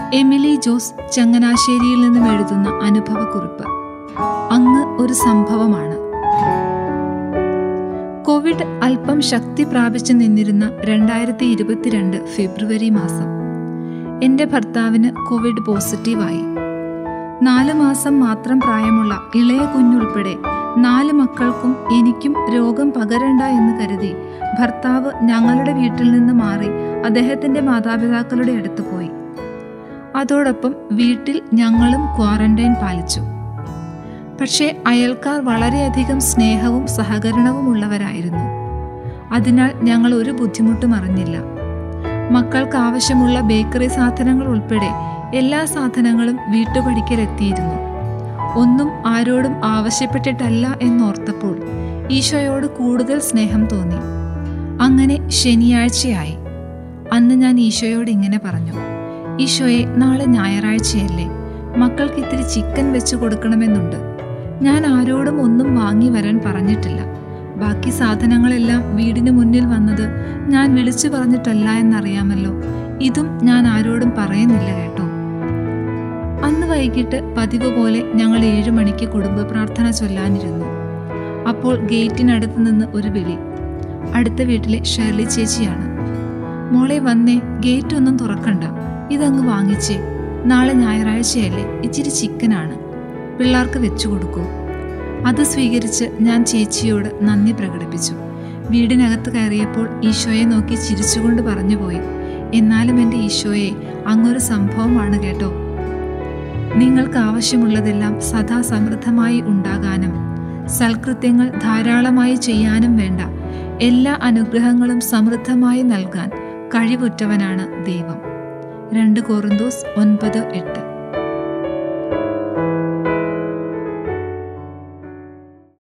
Emily Jose ചങ്ങനാശ്ശേരിയിൽ നിന്നും എഴുതുന്ന അനുഭവക്കുറിപ്പ് അങ്ങ് ഒരു സംഭവമാണ് കോവിഡ് അല്പം ശക്തി പ്രാപിച്ചു നിന്നിരുന്ന രണ്ടായിരത്തി ഇരുപത്തിരണ്ട് ഫെബ്രുവരി മാസം എൻ്റെ ഭർത്താവിന് കോവിഡ് പോസിറ്റീവായി നാല് മാസം മാത്രം പ്രായമുള്ള ഇളയ കുഞ്ഞുൾപ്പെടെ നാല് മക്കൾക്കും എനിക്കും രോഗം പകരണ്ട എന്ന് കരുതി ഭർത്താവ് ഞങ്ങളുടെ വീട്ടിൽ നിന്ന് മാറി അദ്ദേഹത്തിന്റെ മാതാപിതാക്കളുടെ അടുത്ത് പോയി അതോടൊപ്പം വീട്ടിൽ ഞങ്ങളും ക്വാറന്റൈൻ പാലിച്ചു പക്ഷേ അയൽക്കാർ വളരെയധികം സ്നേഹവും സഹകരണവും ഉള്ളവരായിരുന്നു അതിനാൽ ഞങ്ങൾ ഒരു ബുദ്ധിമുട്ടും അറിഞ്ഞില്ല മക്കൾക്ക് ആവശ്യമുള്ള ബേക്കറി സാധനങ്ങൾ ഉൾപ്പെടെ എല്ലാ സാധനങ്ങളും വീട്ടുപടിക്കലെത്തിയിരുന്നു ഒന്നും ആരോടും ആവശ്യപ്പെട്ടിട്ടല്ല എന്നോർത്തപ്പോൾ ഈശോയോട് കൂടുതൽ സ്നേഹം തോന്നി അങ്ങനെ ശനിയാഴ്ചയായി അന്ന് ഞാൻ ഈശോയോട് ഇങ്ങനെ പറഞ്ഞു ഈശോയെ നാളെ ഞായറാഴ്ചയല്ലേ മക്കൾക്ക് ഇത്തിരി ചിക്കൻ വെച്ച് കൊടുക്കണമെന്നുണ്ട് ഞാൻ ആരോടും ഒന്നും വാങ്ങി വരാൻ പറഞ്ഞിട്ടില്ല ബാക്കി സാധനങ്ങളെല്ലാം വീടിന് മുന്നിൽ വന്നത് ഞാൻ വിളിച്ചു പറഞ്ഞിട്ടല്ല എന്നറിയാമല്ലോ ഇതും ഞാൻ ആരോടും പറയുന്നില്ല കേട്ടോ അന്ന് വൈകിട്ട് പതിവ് പോലെ ഞങ്ങൾ ഏഴു മണിക്ക് കുടുംബ പ്രാർത്ഥന ചൊല്ലാനിരുന്നു അപ്പോൾ ഗേറ്റിനടുത്ത് നിന്ന് ഒരു വിളി അടുത്ത വീട്ടിലെ ഷേർലി ചേച്ചിയാണ് മോളെ വന്നേ ഗേറ്റ് ഒന്നും തുറക്കണ്ട ഇതങ്ങ് വാങ്ങിച്ചേ നാളെ ഞായറാഴ്ചയല്ലേ ഇച്ചിരി ചിക്കനാണ് പിള്ളേർക്ക് വെച്ചു കൊടുക്കൂ അത് സ്വീകരിച്ച് ഞാൻ ചേച്ചിയോട് നന്ദി പ്രകടിപ്പിച്ചു വീടിനകത്ത് കയറിയപ്പോൾ ഈശോയെ നോക്കി ചിരിച്ചുകൊണ്ട് പറഞ്ഞുപോയി എന്നാലും എൻ്റെ ഈശോയെ അങ്ങൊരു സംഭവമാണ് കേട്ടോ നിങ്ങൾക്ക് ആവശ്യമുള്ളതെല്ലാം സദാ സമൃദ്ധമായി ഉണ്ടാകാനും സൽകൃത്യങ്ങൾ ധാരാളമായി ചെയ്യാനും വേണ്ട എല്ലാ അനുഗ്രഹങ്ങളും സമൃദ്ധമായി നൽകാൻ കഴിവുറ്റവനാണ് ദൈവം രണ്ട് കോറിന്തോസ് ഒൻപത് എട്ട്